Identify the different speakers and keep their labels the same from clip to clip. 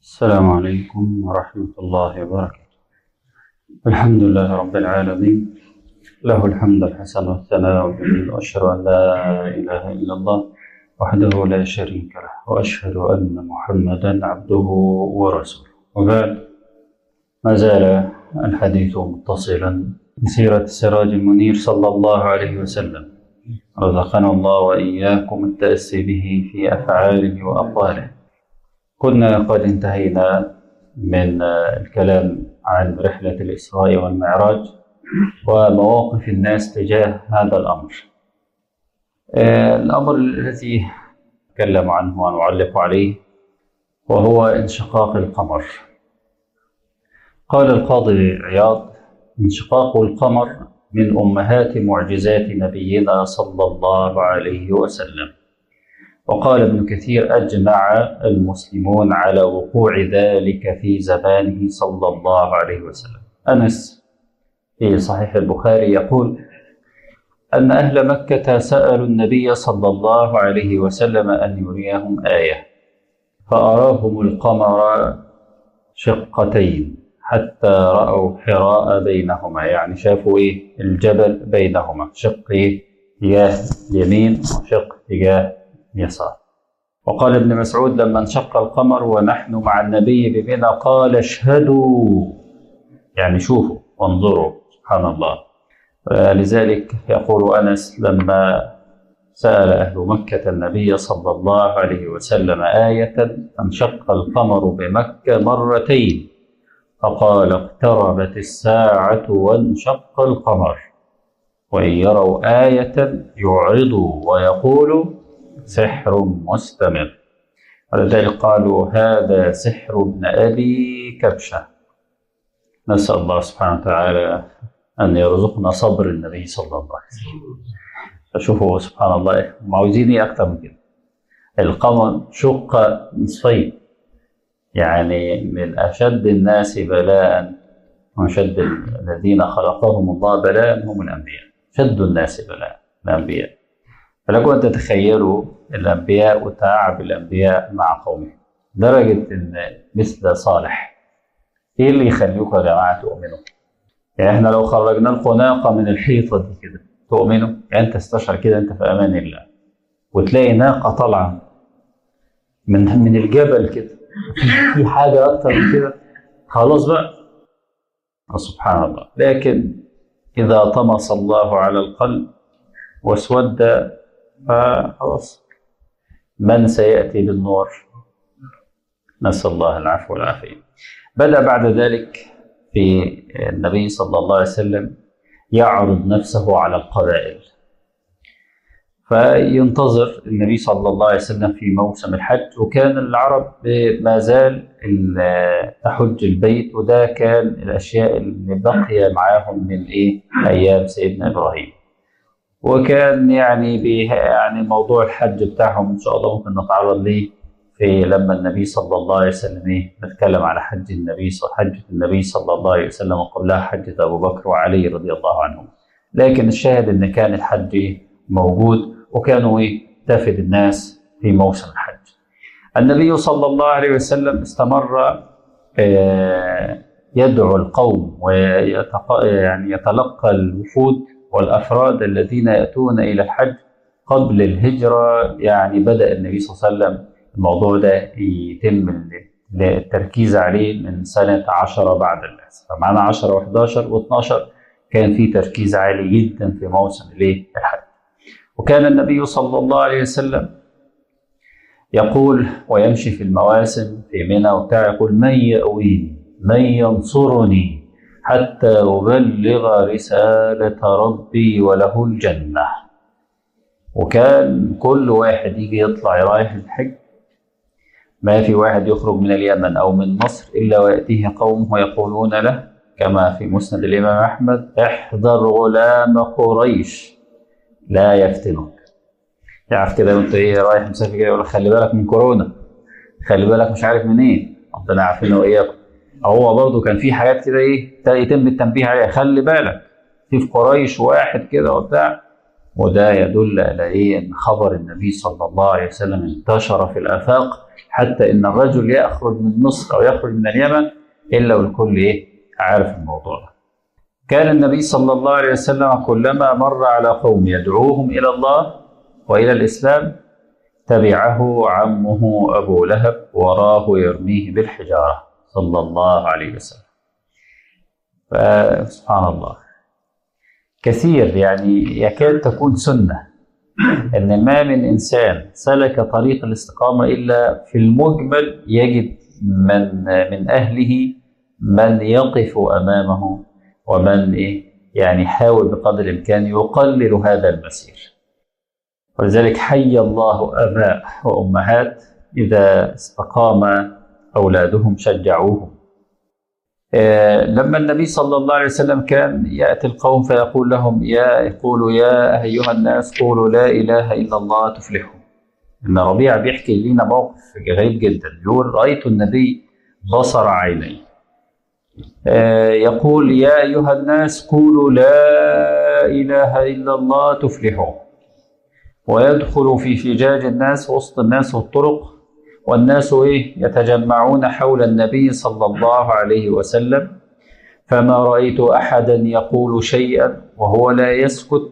Speaker 1: السلام عليكم ورحمة الله وبركاته الحمد لله رب العالمين له الحمد الحسن والثناء الجميل وأشهد أن لا إله إلا الله وحده لا شريك له وأشهد أن محمدا عبده ورسوله وبعد ما زال الحديث متصلا بسيرة السراج المنير صلى الله عليه وسلم رزقنا الله وإياكم التأسي به في أفعاله وأقواله كنا قد انتهينا من الكلام عن رحلة الإسراء والمعراج ومواقف الناس تجاه هذا الأمر الأمر الذي أتكلم عنه ونعلق عليه وهو انشقاق القمر قال القاضي عياض انشقاق القمر من أمهات معجزات نبينا صلى الله عليه وسلم وقال ابن كثير أجمع المسلمون على وقوع ذلك في زمانه صلى الله عليه وسلم أنس في صحيح البخاري يقول أن أهل مكة سألوا النبي صلى الله عليه وسلم أن يريهم آية فأراهم القمر شقتين حتى رأوا حراء بينهما يعني شافوا إيه الجبل بينهما شق إيه تجاه يمين وشق تجاه يسار وقال ابن مسعود لما انشق القمر ونحن مع النبي بمنى قال اشهدوا يعني شوفوا وانظروا سبحان الله لذلك يقول انس لما سال اهل مكه النبي صلى الله عليه وسلم ايه انشق القمر بمكه مرتين فقال اقتربت الساعه وانشق القمر وان يروا ايه يعرضوا ويقولوا سحر مستمر ولذلك قالوا هذا سحر ابن أبي كبشة نسأل الله سبحانه وتعالى أن يرزقنا صبر النبي صلى الله عليه وسلم فشوفوا سبحان الله هم عاوزين ايه أكتر من كده القمر شق نصفين يعني من أشد الناس بلاء وأشد الذين خلقهم الله بلاء هم الأنبياء شد الناس بلاء الأنبياء فلكم أن تتخيلوا الأنبياء وتعب الأنبياء مع قومهم درجة إن مثل صالح إيه اللي يخليكم يا جماعة تؤمنوا؟ يعني إحنا لو خرجنا الخناقة من الحيطة دي كده تؤمنوا؟ يعني أنت استشعر كده أنت في أمان الله وتلاقي ناقة طالعة من من الجبل كده في حاجة أكتر من كده خلاص بقى سبحان الله لكن إذا طمس الله على القلب واسود فخلاص من سيأتي بالنور نسأل الله العفو والعافية بدأ بعد ذلك في النبي صلى الله عليه وسلم يعرض نفسه على القبائل فينتظر النبي صلى الله عليه وسلم في موسم الحج وكان العرب ما زال تحج البيت وده كان الأشياء اللي بقي معاهم من إيه أيام سيدنا إبراهيم وكان يعني به يعني موضوع الحج بتاعهم ان شاء الله ممكن نتعرض ليه في لما النبي صلى الله عليه وسلم ايه نتكلم على حج النبي حجة النبي صلى الله عليه وسلم وقبلها حجة ابو بكر وعلي رضي الله عنهم لكن الشاهد ان كان الحج موجود وكانوا ايه تفد الناس في موسم الحج النبي صلى الله عليه وسلم استمر يدعو القوم ويعني يتلقى الوفود والافراد الذين ياتون الى الحج قبل الهجره يعني بدا النبي صلى الله عليه وسلم الموضوع ده يتم التركيز عليه من سنه 10 بعد البعثه فمعنا 10 و11 و12 كان في تركيز عالي جدا في موسم الايه الحج وكان النبي صلى الله عليه وسلم يقول ويمشي في المواسم في منى وبتاع يقول من يأويني من ينصرني حتى أبلغ رسالة ربي وله الجنة وكان كل واحد يجي يطلع رايح الحج ما في واحد يخرج من اليمن أو من مصر إلا ويأتيه قومه يقولون له كما في مسند الإمام أحمد احذر غلام قريش لا يفتنك تعرف كده وانت ايه رايح مسافر كده يقول خلي بالك من كورونا خلي بالك مش عارف منين إيه. ربنا عارفين واياكم هو برضه كان في حاجات كده ايه يتم التنبيه عليها خلي بالك في في قريش واحد كده وبتاع وده يدل على ايه ان خبر النبي صلى الله عليه وسلم انتشر في الافاق حتى ان الرجل يخرج من مصر او يخرج من اليمن الا والكل ايه عارف الموضوع ده. كان النبي صلى الله عليه وسلم كلما مر على قوم يدعوهم الى الله والى الاسلام تبعه عمه ابو لهب وراه يرميه بالحجاره صلى الله عليه وسلم. فسبحان الله كثير يعني يكاد تكون سنه ان ما من انسان سلك طريق الاستقامه الا في المجمل يجد من من اهله من يقف امامه ومن ايه يعني يحاول بقدر الامكان يقلل هذا المسير ولذلك حي الله اباء وامهات اذا استقام اولادهم شجعوهم آه، لما النبي صلى الله عليه وسلم كان ياتي القوم فيقول لهم يا يقول يا ايها الناس قولوا لا اله الا الله تفلحوا ان ربيع بيحكي لنا موقف غريب جدا يقول رايت النبي بصر عيني آه، يقول يا ايها الناس قولوا لا اله الا الله تفلحوا ويدخل في فجاج الناس وسط الناس والطرق والناس ايه يتجمعون حول النبي صلى الله عليه وسلم فما رايت احدا يقول شيئا وهو لا يسكت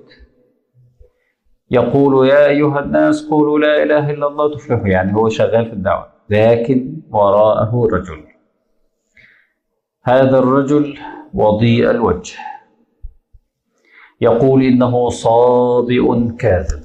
Speaker 1: يقول يا ايها الناس قولوا لا اله الا الله تفلحوا يعني هو شغال في الدعوه لكن وراءه رجل هذا الرجل وضيء الوجه يقول انه صادئ كاذب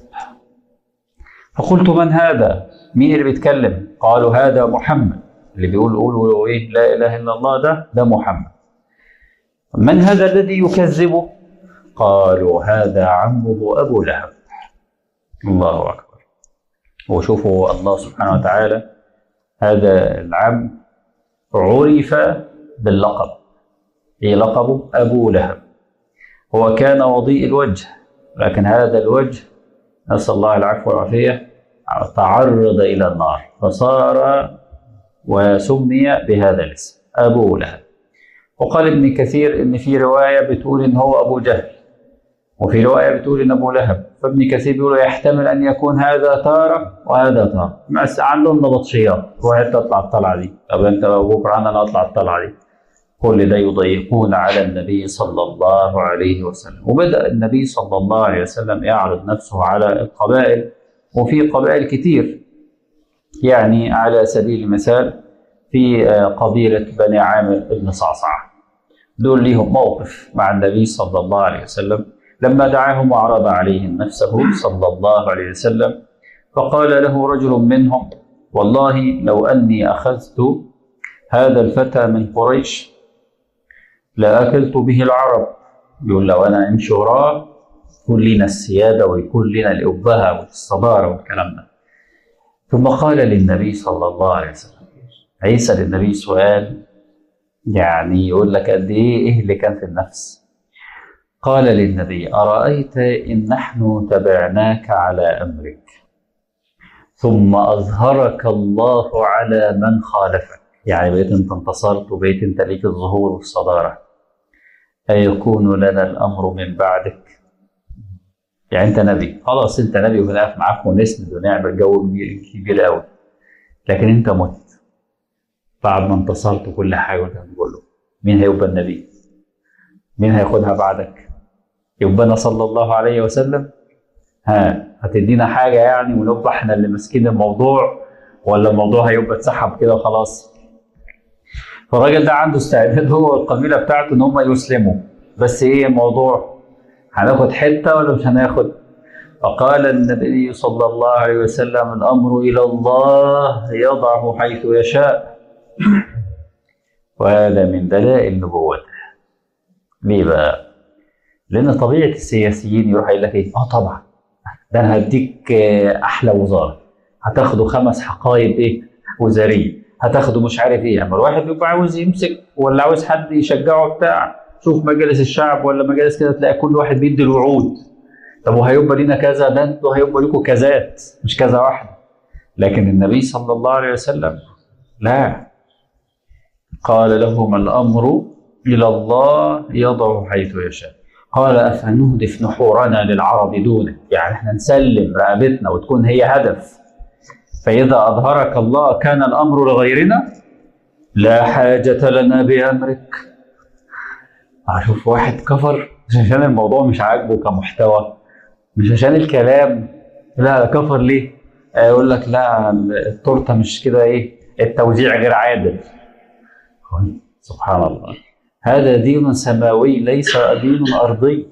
Speaker 1: فقلت من هذا مين اللي بيتكلم قالوا هذا محمد اللي بيقول قولوا ايه لا اله الا الله ده ده محمد من هذا الذي يكذبه قالوا هذا عمه ابو لهب الله اكبر وشوفوا الله سبحانه وتعالى هذا العم عرف باللقب ايه لقبه ابو لهب هو كان وضيء الوجه لكن هذا الوجه نسال الله العفو والعافيه تعرض إلى النار فصار وسمي بهذا الاسم أبو لهب وقال ابن كثير إن في رواية بتقول إن هو أبو جهل وفي رواية بتقول إن أبو لهب فابن كثير بيقول يحتمل أن يكون هذا تارة وهذا تارة بس عندهم نبطشيات واحد تطلع الطلعة دي طب أنت بكرة أنا أطلع الطلعة دي كل ده يضيقون على النبي صلى الله عليه وسلم وبدأ النبي صلى الله عليه وسلم يعرض نفسه على القبائل وفي قبائل كتير يعني على سبيل المثال في قبيلة بني عامر بن صعصعة دول ليهم موقف مع النبي صلى الله عليه وسلم لما دعاهم وعرض عليهم نفسه صلى الله عليه وسلم فقال له رجل منهم والله لو أني أخذت هذا الفتى من قريش لأكلت به العرب يقول لو أنا أمشي وراه يكون لنا السيادة ويكون لنا الأبهة والصدارة والكلام ده ثم قال للنبي صلى الله عليه وسلم هيسأل النبي سؤال يعني يقول لك قد إيه إيه اللي كان في النفس قال للنبي أرأيت إن نحن تبعناك على أمرك ثم أظهرك الله على من خالفك يعني بقيت أنت انتصرت وبقيت أنت ليك الظهور والصدارة أيكون لنا الأمر من بعدك يعني انت نبي خلاص انت نبي وهنقف معاك ونسند ونعمل جو كبير قوي لكن انت مت بعد ما انتصرت كل حاجه وانت بتقول له مين هيبقى النبي؟ مين هياخدها بعدك؟ يبقى انا صلى الله عليه وسلم ها هتدينا حاجه يعني ونبقى احنا اللي ماسكين الموضوع ولا الموضوع هيبقى اتسحب كده وخلاص؟ فالراجل ده عنده استعداد هو والقبيله بتاعته ان هم يسلموا بس ايه الموضوع؟ هناخد حته ولا مش هناخد؟ فقال النبي صلى الله عليه وسلم الامر الى الله يضعه حيث يشاء وهذا من دلائل نبوته ليه بقى؟ لان طبيعه السياسيين يروح يقول لك ايه؟ اه طبعا ده انا هديك احلى وزاره هتاخدوا خمس حقائب ايه؟ وزاريه هتاخدوا مش عارف ايه اما الواحد بيبقى عاوز يمسك ولا عاوز حد يشجعه بتاع شوف مجلس الشعب ولا مجالس كده تلاقي كل واحد بيدي الوعود طب وهيبقى لينا كذا ده انتوا هيبقى لكم كذات مش كذا واحده لكن النبي صلى الله عليه وسلم لا قال لهم الامر الى الله يضع حيث يشاء قال أفنهدف نحورنا للعرب دونك يعني احنا نسلم رقبتنا وتكون هي هدف فإذا أظهرك الله كان الأمر لغيرنا لا حاجة لنا بأمرك أشوف واحد كفر مش عشان الموضوع مش عاجبه كمحتوى مش عشان الكلام لا كفر ليه يقول لك لا التورته مش كده ايه التوزيع غير عادل سبحان الله هذا دين سماوي ليس دين ارضي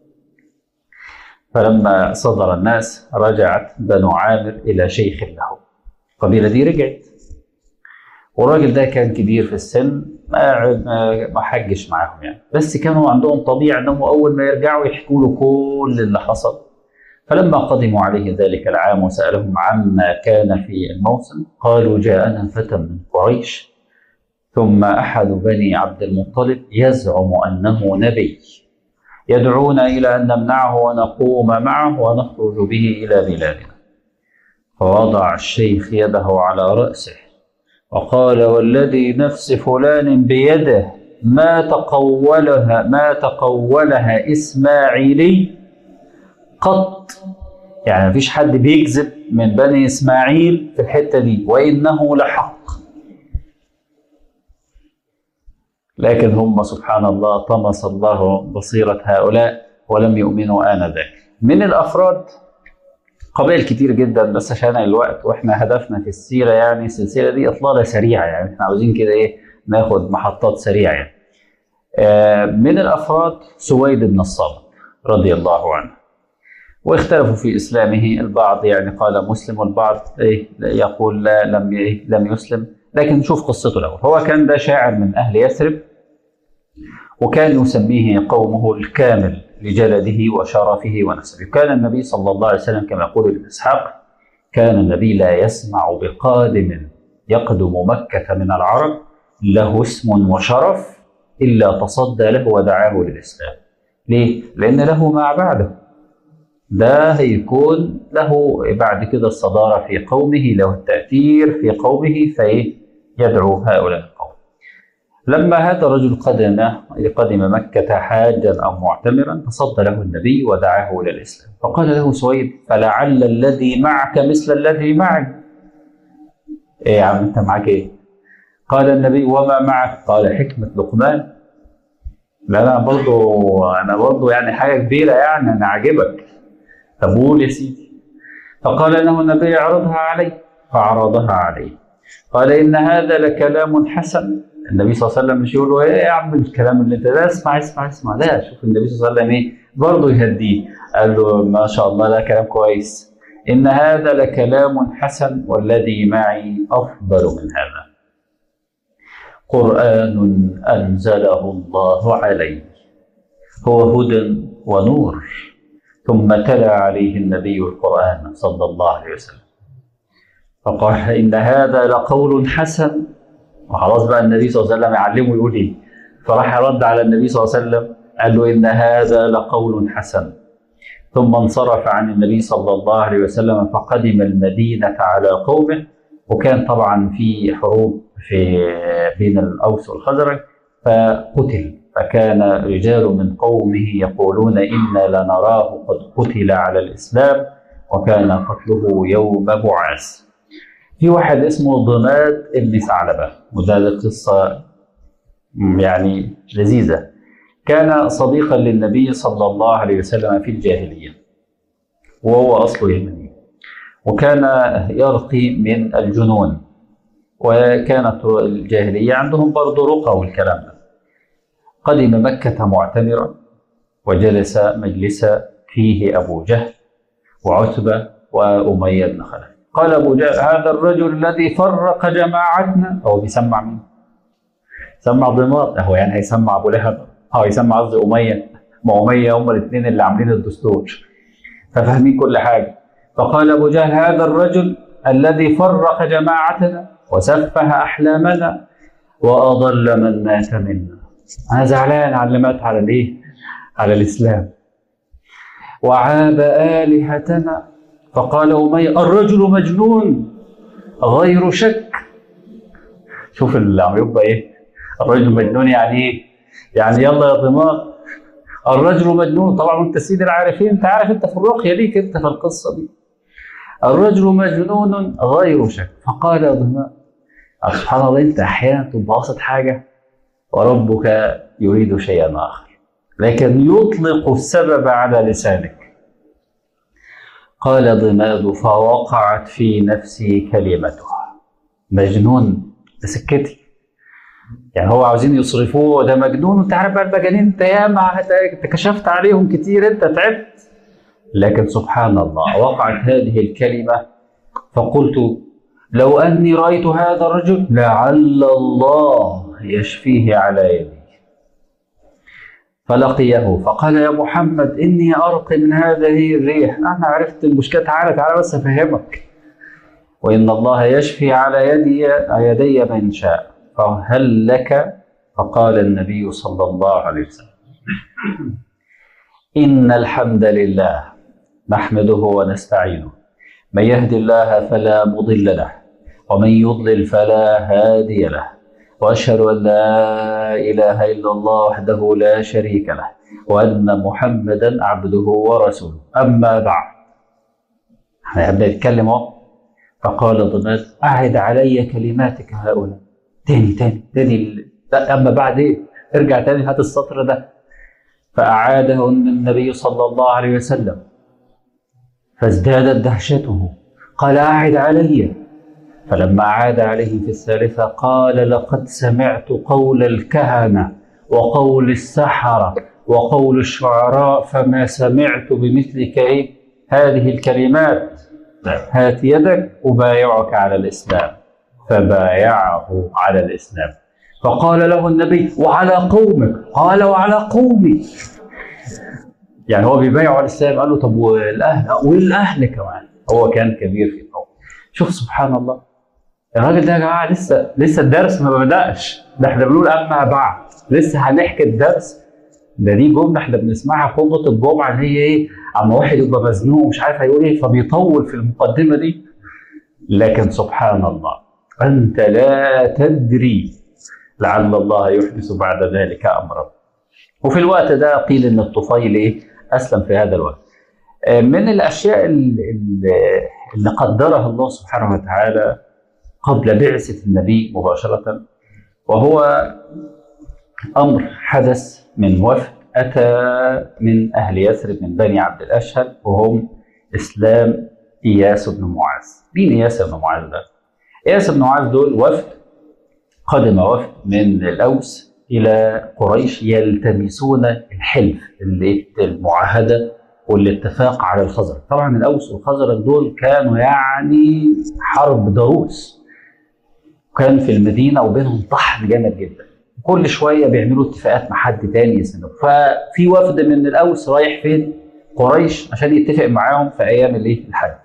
Speaker 1: فلما صدر الناس رجعت بنو عامر الى شيخ له القبيله دي رجعت والراجل ده كان كبير في السن ما ما حجش معاهم يعني بس كانوا عندهم طبيعه انهم اول ما يرجعوا يحكوا له كل اللي حصل فلما قدموا عليه ذلك العام وسالهم عما كان في الموسم قالوا جاءنا فتى من قريش ثم احد بني عبد المطلب يزعم انه نبي يدعونا الى ان نمنعه ونقوم معه ونخرج به الى بلادنا فوضع الشيخ يده على راسه وقال والذي نفس فلان بيده ما تقولها ما تقولها اسماعيلي قط يعني مفيش حد بيكذب من بني اسماعيل في الحته دي وانه لحق لكن هم سبحان الله طمس الله بصيره هؤلاء ولم يؤمنوا انذاك من الافراد قبائل كتير جدا بس عشان الوقت واحنا هدفنا في السيره يعني السلسله دي اطلاله سريعه يعني احنا عاوزين كده ايه ناخد محطات سريعه يعني. آه من الافراد سويد بن الصامت رضي الله عنه واختلفوا في اسلامه البعض يعني قال مسلم والبعض إيه يقول لا لم إيه لم يسلم لكن نشوف قصته الاول هو كان ده شاعر من اهل يثرب وكان يسميه قومه الكامل لجلده وشرفه ونسبه كان النبي صلى الله عليه وسلم كما يقول ابن اسحاق كان النبي لا يسمع بقادم يقدم مكة من العرب له اسم وشرف إلا تصدى له ودعاه للإسلام ليه؟ لأن له ما بعده ده هيكون له بعد كده الصدارة في قومه له التأثير في قومه فيدعو هؤلاء القوم لما هذا الرجل قدم قدم مكة حاجا أو معتمرا تصدى له النبي ودعاه إلى الإسلام فقال له سويد فلعل الذي معك مثل الذي معي إيه يا عم أنت معك إيه؟ قال النبي وما معك؟ قال حكمة لقمان لا أنا برضو أنا برضو يعني حاجة كبيرة يعني أنا عاجبك طب قول يا سيدي فقال له النبي اعرضها علي فعرضها عليه قال ان هذا لكلام حسن النبي صلى الله عليه وسلم مش يقول له ايه يا عم الكلام اللي انت ده اسمع اسمع اسمع لا شوف النبي صلى الله عليه وسلم ايه برضه يهديه قال له ما شاء الله ده كلام كويس ان هذا لكلام حسن والذي معي افضل من هذا قران انزله الله علي هو هدى ونور ثم تلا عليه النبي القرآن صلى الله عليه وسلم فقال إن هذا لقول حسن وخلاص بقى النبي صلى الله عليه وسلم يعلمه يقول إيه فراح رد على النبي صلى الله عليه وسلم قال له إن هذا لقول حسن ثم انصرف عن النبي صلى الله عليه وسلم فقدم المدينة على قومه وكان طبعا في حروب في بين الأوس والخزرج فقتل فكان رجال من قومه يقولون إنا لنراه قد قتل على الإسلام وكان قتله يوم بعاث في واحد اسمه ضماد ابن ثعلبة وده قصة يعني لذيذة كان صديقا للنبي صلى الله عليه وسلم في الجاهلية وهو أصله يمني وكان يرقي من الجنون وكانت الجاهلية عندهم برضه رقى والكلام ده قدم مكة معتمرا وجلس مجلسا فيه أبو جهل وعتبة وأمية بن خلف قال أبو جهل هذا الرجل الذي فرق جماعتنا هو بيسمع مين؟ سمع ضماد هو يعني هيسمع أبو لهب هو يسمع قصدي أمية ما أمية هم الاثنين اللي عاملين الدستور ففاهمين كل حاجة فقال أبو جهل هذا الرجل الذي فرق جماعتنا وسفه أحلامنا وأضل من مات منا انا زعلان على اللي مات على الايه؟ على الاسلام. وعاب الهتنا فقال اميه الرجل مجنون غير شك. شوف اللي عم يبقى ايه؟ الرجل مجنون يعني ايه؟ يعني يلا يا ضمار الرجل مجنون طبعا انت سيد العارفين انت عارف انت في الرقيه ليك انت في القصه دي الرجل مجنون غير شك فقال ضمان سبحان الله انت احيانا تبقى قاصد حاجه وربك يريد شيئا اخر لكن يطلق السبب على لسانك قال ضماد فوقعت في نفسي كلمتها مجنون ده سكتي يعني هو عاوزين يصرفوه ده مجنون انت عارف بقى المجانين انت ياما انت كشفت عليهم كتير انت تعبت لكن سبحان الله وقعت هذه الكلمه فقلت لو اني رايت هذا الرجل لعل الله يشفيه على يدي فلقيه فقال يا محمد اني ارقي من هذه الريح انا عرفت المشكله تعالى تعالى بس افهمك وان الله يشفي على يدي يدي من شاء فهل لك فقال النبي صلى الله عليه وسلم ان الحمد لله نحمده ونستعينه من يهد الله فلا مضل له ومن يضلل فلا هادي له واشهد ان لا اله الا الله وحده لا شريك له وان محمدا عبده ورسوله اما بعد احنا هنبدا نتكلم اهو فقال ضماد اعد علي كلماتك هؤلاء تاني تاني تاني ال- لا اما بعد ايه ارجع تاني هات السطر ده فاعاده النبي صلى الله عليه وسلم فازدادت دهشته قال اعد علي فلما عاد عليه في الثالثة قال لقد سمعت قول الكهنة وقول السحرة وقول الشعراء فما سمعت بمثلك إيه؟ هذه الكلمات هات يدك أبايعك على الإسلام فبايعه على الإسلام فقال له النبي وعلى قومك قال وعلى قومي يعني هو بيبايعه على الإسلام قال له طب والأهل والأهل كمان هو كان كبير في قومه شوف سبحان الله الراجل ده يا جماعه لسه لسه الدرس ما بداش ده احنا بنقول اما بعد لسه هنحكي الدرس ده دي جمله احنا بنسمعها خطبه الجمعه اللي هي ايه اما واحد يبقى مزنوق ومش عارف هيقول ايه فبيطول في المقدمه دي لكن سبحان الله انت لا تدري لعل الله يحدث بعد ذلك امرا وفي الوقت ده قيل ان الطفيل ايه اسلم في هذا الوقت آه، من الاشياء اللي, اللي قدرها الله سبحانه وتعالى قبل بعثة النبي مباشرة وهو أمر حدث من وفد أتى من أهل يثرب من بني عبد الأشهل وهم إسلام إياس بن معاذ مين إياس بن معاذ ده؟ إياس بن معاذ دول وفد قدم وفد من الأوس إلى قريش يلتمسون الحلف اللي المعاهدة والاتفاق على الخزرج طبعا الأوس والخزرج دول كانوا يعني حرب ضروس وكان في المدينه وبينهم طحن جامد جدا كل شويه بيعملوا اتفاقات مع حد تاني يسنده ففي وفد من الاوس رايح فين قريش عشان يتفق معاهم في ايام الايه الحج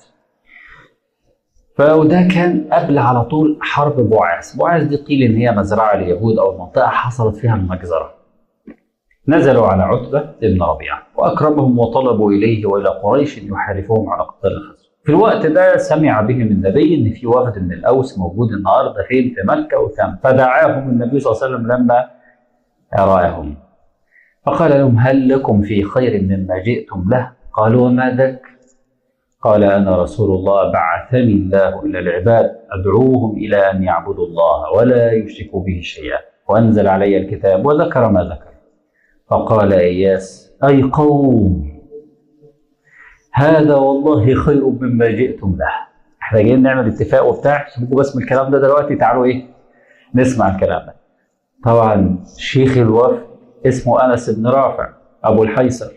Speaker 1: فوده كان قبل على طول حرب بوعاث بوعاث دي قيل ان هي مزرعه لليهود او منطقه حصلت فيها المجزره نزلوا على عتبه بن ربيعه واكرمهم وطلبوا اليه والى قريش ان يحالفوهم على قتال الخزرج في الوقت ده سمع بهم النبي ان في وفد من الاوس موجود النهارده فين في مكه وتم فدعاهم النبي صلى الله عليه وسلم لما راهم فقال لهم هل لكم في خير مما جئتم له قالوا وما ذاك قال انا رسول الله بعثني الله الى العباد ادعوهم الى ان يعبدوا الله ولا يشركوا به شيئا وانزل علي الكتاب وذكر ما ذكر فقال اياس اي قوم هذا والله خير مما جئتم له احنا جايين نعمل اتفاق وبتاع سيبكم بس من الكلام ده دلوقتي تعالوا ايه نسمع الكلام ده طبعا شيخ الوفد اسمه انس بن رافع ابو الحيصر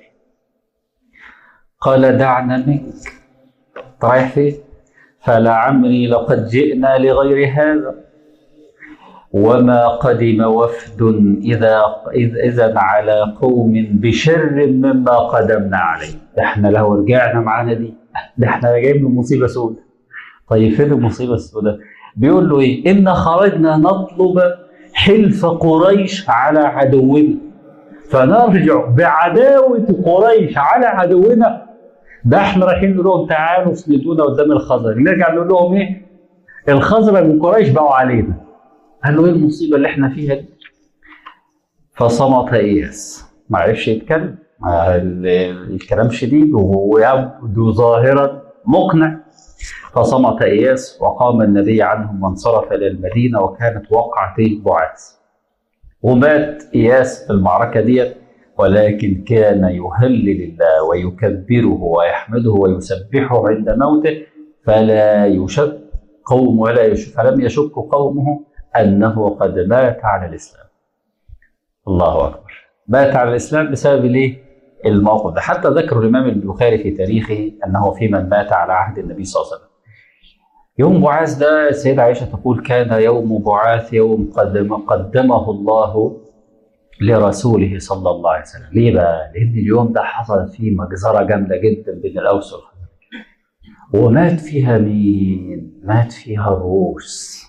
Speaker 1: قال دعنا منك رايح فين فلعمري لقد جئنا لغير هذا وما قدم وفد إذا إذا على قوم بشر مما قدمنا عليه ده احنا لو رجعنا معانا دي ده احنا جايين من مصيبة سوداء طيب فين المصيبة السوداء بيقول له ايه إن خرجنا نطلب حلف قريش على عدونا فنرجع بعداوة قريش على عدونا ده احنا رايحين نقول لهم تعالوا اسندونا قدام الخزرج نرجع نقول لهم ايه الخزرج من قريش بقوا علينا قال له ايه المصيبه اللي احنا فيها دي؟ فصمت اياس ما عرفش يتكلم الكلام شديد ويبدو ظاهرا مقنع فصمت اياس وقام النبي عنهم وانصرف الى المدينه وكانت وقعه بعاث ومات اياس في المعركه ديت ولكن كان يهلل الله ويكبره ويحمده ويسبحه عند موته فلا يشك قوم ولا يشك فلم يشك قومه انه قد مات على الاسلام. الله اكبر. مات على الاسلام بسبب الايه؟ الموقف ده، حتى ذكر الامام البخاري في تاريخه انه في من مات على عهد النبي صلى الله عليه وسلم. يوم بعاث ده السيدة عائشة تقول كان يوم بعاث يوم قدم قدمه الله لرسوله صلى الله عليه وسلم ليه بقى؟ لأن اليوم ده حصل فيه مجزرة جامدة جدا بين الأوس والخزرج ومات فيها مين؟ مات فيها الروس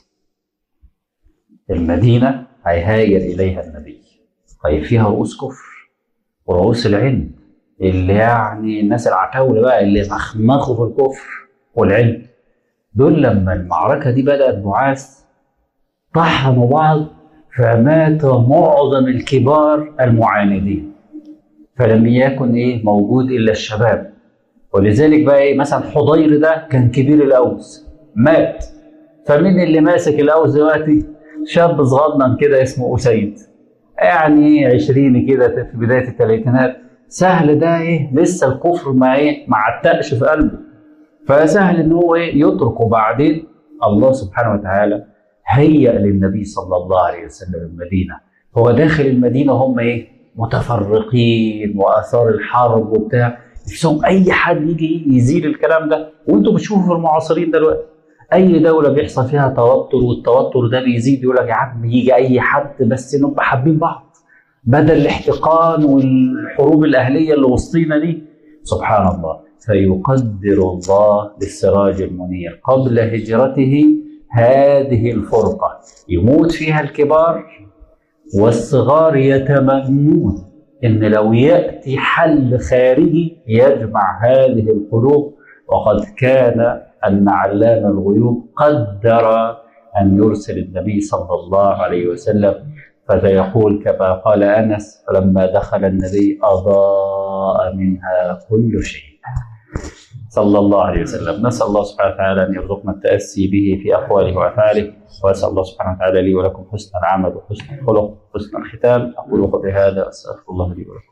Speaker 1: المدينة هيهاجر إليها النبي طيب فيها رؤوس كفر ورؤوس العلم اللي يعني الناس العتاولة بقى اللي مخمخوا في الكفر والعلم دول لما المعركة دي بدأت بعاث طحنوا بعض فمات معظم الكبار المعاندين فلم يكن ايه موجود الا الشباب ولذلك بقى ايه مثلا حضير ده كان كبير الاوس مات فمين اللي ماسك الاوس دلوقتي شاب صغنن كده اسمه اسيد يعني عشريني كده في بدايه الثلاثينات سهل ده ايه لسه الكفر ما ايه ما عتقش في قلبه فسهل ان هو ايه يترك وبعدين الله سبحانه وتعالى هيأ للنبي صلى الله عليه وسلم المدينه هو داخل المدينه هم ايه متفرقين واثار الحرب وبتاع نفسهم اي حد يجي يزيل الكلام ده وانتم بتشوفوا في المعاصرين دلوقتي اي دوله بيحصل فيها توتر والتوتر ده بيزيد يقول لك يا عم يجي اي حد بس نبقى حابين بعض بدل الاحتقان والحروب الاهليه اللي وسطينا دي سبحان الله فيقدر الله للسراج المنير قبل هجرته هذه الفرقه يموت فيها الكبار والصغار يتمنون ان لو ياتي حل خارجي يجمع هذه القلوب وقد كان ان علام الغيوب قدر ان يرسل النبي صلى الله عليه وسلم فيقول كما قال انس فلما دخل النبي اضاء منها كل شيء صلى الله عليه وسلم نسال الله سبحانه وتعالى ان يرزقنا التاسي به في اقواله وافعاله واسال الله سبحانه وتعالى لي ولكم حسن العمل وحسن الخلق وحسن الختام اقول قولي هذا استغفر الله لي ولكم